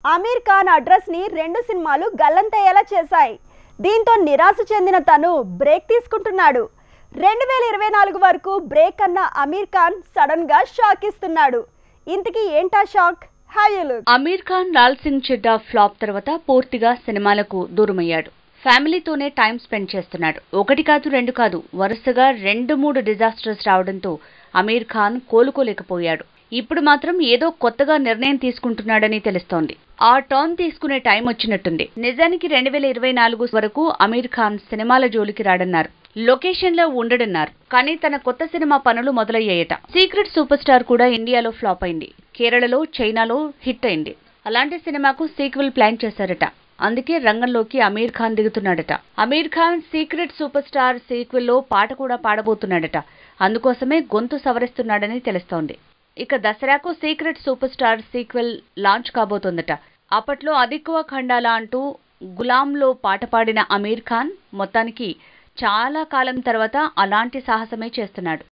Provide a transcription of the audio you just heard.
Aamir Khan address ని రెండు సినిమాలు గల్లంతయ్యేలా చేశాయి దీంతో నిరాశ చెందిన తను బ్రేక్ తీసుకుంటున్నాడు రెండు వేల ఇరవై నాలుగు వరకు బ్రేక్ అన్న అమీర్ ఖాన్ సడన్ గా షాక్ ఇస్తున్నాడు ఇంతకీ ఏంటా shock have you look Aamir Khan Laal Singh Chaddha flop తర్వాత పూర్తిగా సినిమాలకు దూరమయ్యాడు ఫ్యామిలీతోనే టైం స్పెండ్ చేస్తున్నాడు ఒకటి కాదు రెండు కాదు వరుసగా రెండు మూడు డిజాస్టర్స్ రావడంతో అమీర్ ఖాన్ కోలుకోలేకపోయాడు ఇప్పుడు మాత్రం ఏదో కొత్తగా నిర్ణయం తీసుకుంటున్నాడని తెలుస్తోంది ఆ టర్న్ తీసుకునే టైం వచ్చినట్టుంది నిజానికి రెండు వేల ఇరవై నాలుగు వరకు అమీర్ ఖాన్ సినిమాల జోలికి రాడన్నారు లొకేషన్ లో ఉండడన్నారు కానీ తన కొత్త సినిమా పనులు మొదలయ్యాయట సీక్రెట్ సూపర్ స్టార్ కూడా ఇండియాలో ఫ్లాప్ అయింది కేరళలో చైనాలో హిట్ అయింది అలాంటి సినిమాకు సీక్వెల్ ప్లాన్ చేశారట అందుకే రంగంలోకి అమీర్ ఖాన్ దిగుతున్నాడట Aamir Khan secret super star sequel లో పాట కూడా పాడబోతున్నాడట అందుకోసమే గొంతు సవరిస్తున్నాడని తెలుస్తోంది ఇక దసరాకు secret super star sequel launch కాబోతోందట అప్పట్లో అదిక్కువ ఖండాల అంటూ గులాంలో పాట పాడిన అమీర్ ఖాన్ మొత్తానికి చాలా కాలం తర్వాత అలాంటి సాహసమే చేస్తున్నాడు